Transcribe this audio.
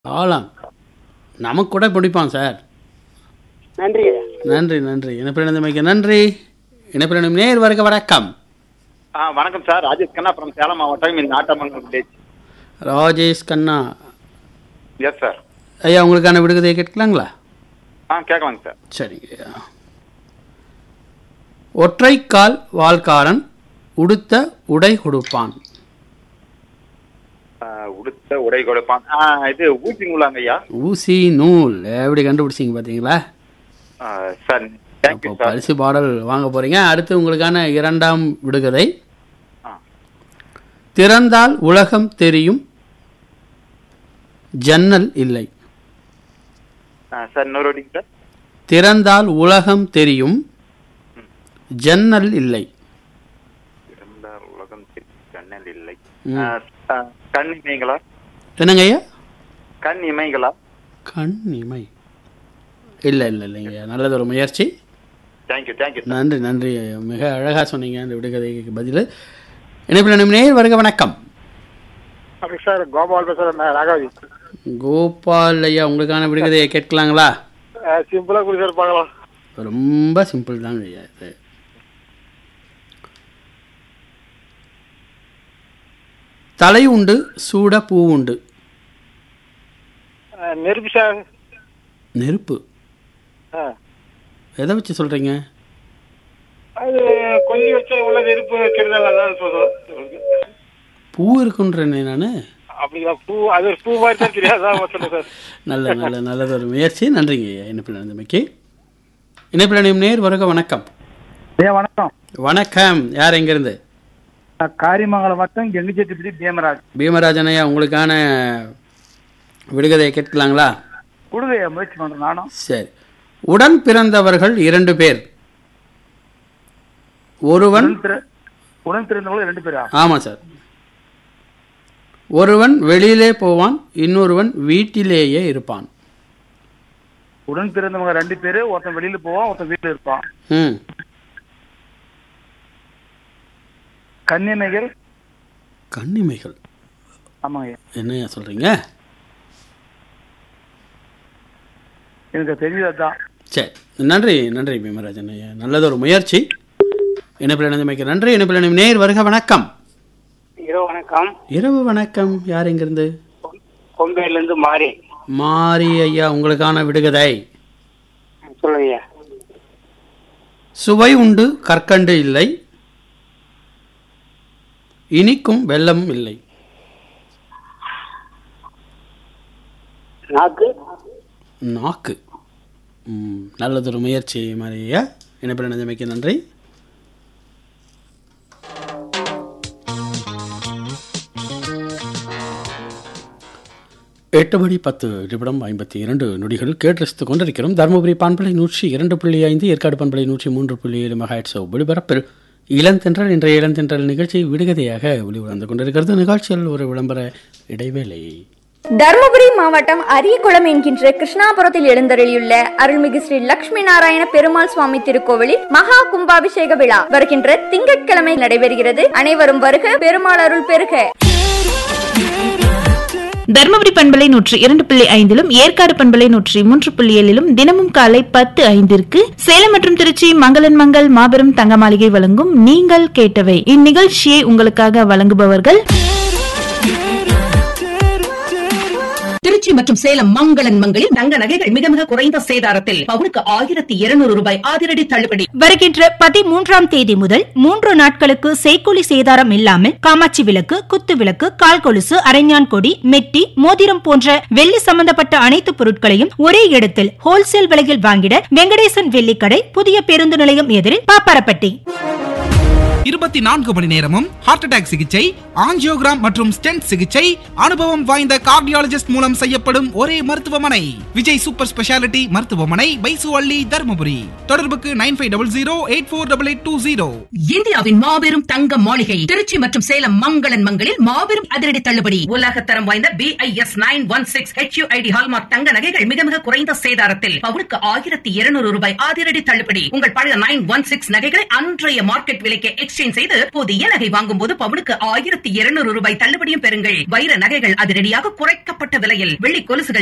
ஆலாம் நமக்கு கூட பிடிப்பான் சார் நன்றி ஐயா நன்றி நன்றி இனப்பிரணமைக்கு நன்றி இனப்பிரணம் நேர் வருக வணக்கம் ஆ வணக்கம் சார் ராஜேஷ் கண்ணா ஃப்ரம் சேலம் மாவட்டம் இந்த நாட்டமங்கலம் village Rajesh Kanna yes sir ஐயா உங்களுக்கான விடுகதையை கேட்கலாங்களா ஆ கேட்கலாங்க சார் சரிங்க ஐயா ஒற்றைக்கால் வால்காரன் உடுத்த உடை கொடுப்பான் ஆ, உடுத்த உடை கொடுப்பான் ஆ இது ஊசிங்களாங்க ஐயா ஊசி நூல் எப்படி கண்டுபிடிச்சிங்க பார்த்தீங்களா ஆ, சார் தேங்க்யூ அப்போ சார் பரிசு பாடல் வாங்க போறீங்க அடுத்து உங்களுக்கான இரண்டாம் விடுகதை ஆ திறந்தால் உலகம் தெரியும் ஜன்னல் இல்லை ஆ, சார் இன்னொரு வாட்டிங்க சார் திறந்தால் உலகம் தெரியும் ஜன்னல் இல்லை இருந்தால் உலகம் தெரியும், கண்ணல் இல்லை ம். ஆ, ஆ, கண் இமைகளா என்னங்க ஐயா கண் இமைகளா கண் இமை இல்லை இல்லை இல்லைங்க நல்லது ஒரு முயற்சி தேங்க்யூ தேங்க்யூ சார் நன்றி நன்றி மிக அழகாக சொன்னீங்க அந்த விடுகதைக்கு பதில் இணைப்பில் நம்ம நேர் வருக வணக்கம் அப்படி சார் கோபால் பேசுகிறேன் ராகாவதி கோபால் ஐயா உங்களுக்கான விடுகதையை கேட்கலாங்களா சிம்பிளாக கொடு சார் பார்க்கலாம் ரொம்ப சிம்பிள் தாங்க ஐயா இது தலை உண்டு சூட பூ உண்டு ஆ, நெருப்பு சார் நெருப்பு ஆ எதை வச்சு சொல்கிறீங்க அது கொஞ்சம் வச்சா உள்ள நெருப்பு கெடுதல் அதான் சொல்லுவேன் பூ இருக்குன்றேனே நான் அப்படிங்களா பூ அது ஒரு பூ மாதிரி தான் தெரியாதா சொல்லுங்க சார் நல்ல நல்ல நல்லது ஒரு முயற்சி நன்றிங்க ஐயா இணைப்பில் இருந்தமைக்கு இணைப்பில் இணையும் நேர் வருக வணக்கம் ஐயா வணக்கம் வணக்கம் யார் எங்கேருந்து நான் காரியமங்கலம் வட்டம் கெங்குச்செட்டிப்பட்டி பீமராஜ் பீமராஜன் ஐயா உங்களுக்கான விடுகதையை கேட்கலாங்களா கொடுங்க முயற்சி பண்றேன் நானும் சரி உடன் பிறந்தவர்கள் இரண்டு பேர் ஒருவன் உடன் பிற- உடன் பிறந்தவங்களும் ரெண்டு பேரா ஆமாம் சார் ஒருவன் வெளியிலே போவான் இன்னொருவன் வீட்டிலேயே இருப்பான் உடன் பிறந்தவங்க ரெண்டு பேரு ஒருத்தன் வெளியில போவான் ஒருத்தன் வீட்டுல இருப்பான் ம் கன்னிமைகள் கண்ணிமைகள் ஆமாங்க என்னையா சொல்கிறீங்க எனக்கு தெரிஞ்சதுதான் சரி நன்றி நன்றி பீமராஜன் ஐயா நல்லது ஒரு முயற்சி இணைப்பில் இணைந்தமைக்கு நன்றி இணைப்பில் இணையும் நேர் வருக வணக்கம் இரவு வணக்கம் இரவு வணக்கம் யார் எங்கிருந்து கொம்பையிலேருந்து மாறி மாரி ஐயா உங்களுக்கான விடுகதை சொல்லுங்க ஐயா சுவை உண்டு கற்கண்டு இல்லை இனிக்கும் வெள்ளம் இல்லை நாக்கு நாக்கு ம், நல்லதொரு முயற்சி மாரி ஐயா இணைப்பில் இணைந்தமைக்கு நன்றி எட்டு மணி பத்து நிமிடம் ஐம்பத்தி இரண்டு நொடிகள் கேட்டு கொண்டிருக்கிறோம் தருமபுரி பான்பலை நூற்றி இரண்டு புள்ளி ஐந்து ஏற்காடு பண்பலை நூற்றி மூன்று புள்ளி ஏழு மெகாட்ஸ் ஒளிபரப்பில் இளந்தென்றல் இன்றைய இளந்தென்றல் நிகழ்ச்சி விடுகதையாக ஒளிவந்து கொண்டிருக்கிறது நிகழ்ச்சியில் ஒரு விளம்பர இடைவேளை தருமபுரி மாவட்டம் அரியகுளம் என்கின்ற கிருஷ்ணாபுரத்தில் எழுந்தருளியுள்ள அருள்மிகு ஸ்ரீ லட்சுமி நாராயண பெருமாள் சுவாமி திருக்கோவிலில் மகா கும்பாபிஷேக விழா வருகின்ற திங்கட்கிழமை நடைபெறுகிறது அனைவரும் வருக பெருமாள் அருள் பெருக தருமபுரி பண்பலை நூற்றி இரண்டு புள்ளி ஐந்திலும் ஏற்காடு பண்பலை நூற்றி மூன்று புள்ளி ஏழிலும் தினமும் காலை பத்து ஐந்திற்கு சேலம் மற்றும் திருச்சி மங்களன் மங்கள் மாபெரும் தங்க மாளிகை வழங்கும் நீங்கள் கேட்டவை இந்நிகழ்ச்சியை உங்களுக்காக வழங்குபவர்கள் திருச்சி மற்றும் சேலம் மங்களன் மங்களில் தங்க நகைகள் மிக மிக குறைந்த சேதாரத்தில் பவுனுக்கு ஆயிரத்தி இருநூறு ரூபாய் அதிரடி தள்ளுபடி வருகின்ற பதிமூன்றாம் தேதி முதல் மூன்று நாட்களுக்கு செய்கூலி சேதாரம் இல்லாமல் காமாட்சி விளக்கு குத்து விளக்கு கால் கொலுசு அரைஞான் கொடி மெட்டி மோதிரம் போன்ற வெள்ளி சம்பந்தப்பட்ட அனைத்து பொருட்களையும் ஒரே இடத்தில் ஹோல்சேல் விலையில் வாங்கிட வெங்கடேசன் வெள்ளிக்கடை புதிய பேருந்து நிலையம் எதிரில் பாப்பாரப்பட்டி இருபத்தி நான்கு மணி நேரமும் ஹார்ட் அட்டாக் சிகிச்சை ஆஞ்சியோகிராம் மற்றும் ஸ்டென்ட் சிகிச்சை அனுபவம் வாய்ந்த கார்டியாலஜிஸ்ட் மூலம் செய்யப்படும் ஒரே மருத்துவமனை விஜய் சூப்பர் ஸ்பெஷாலிட்டி மருத்துவமனை பைசுவள்ளி தருமபுரி தொடர்புக்கு nine five double zero eight four double eight two zero இந்தியாவின் மாபெரும் தங்க மாளிகை திருச்சி மற்றும் சேலம் மங்களன் மங்களில் மாபெரும் அதிரடி தள்ளுபடி உலகத்தரம் வாய்ந்த B I S nine one six HUID hallmark தங்க நகைகள் மிக மிக குறைந்த சேதாரத்தில் பவுனுக்கு ஆயிரத்தி இருநூறு ரூபாய் அதிரடி தள்ளுபடி உங்கள் பழைய நைன் ஒன் சிக்ஸ் நகைகளை அன்றைய மார்க்கெட் விலைக்கு எக்ஸ்சேஞ்ச் செய்து புதிய நகை வாங்கும் போது பவுனுக்கு ஆயிரத்தி இருநூறு ரூபாய் தள்ளுபடியும் பெறுங்கள் வைர நகைகள் அதிரடியாக குறைக்கப்பட்ட விலையில் வெள்ளி கொலுசுகள்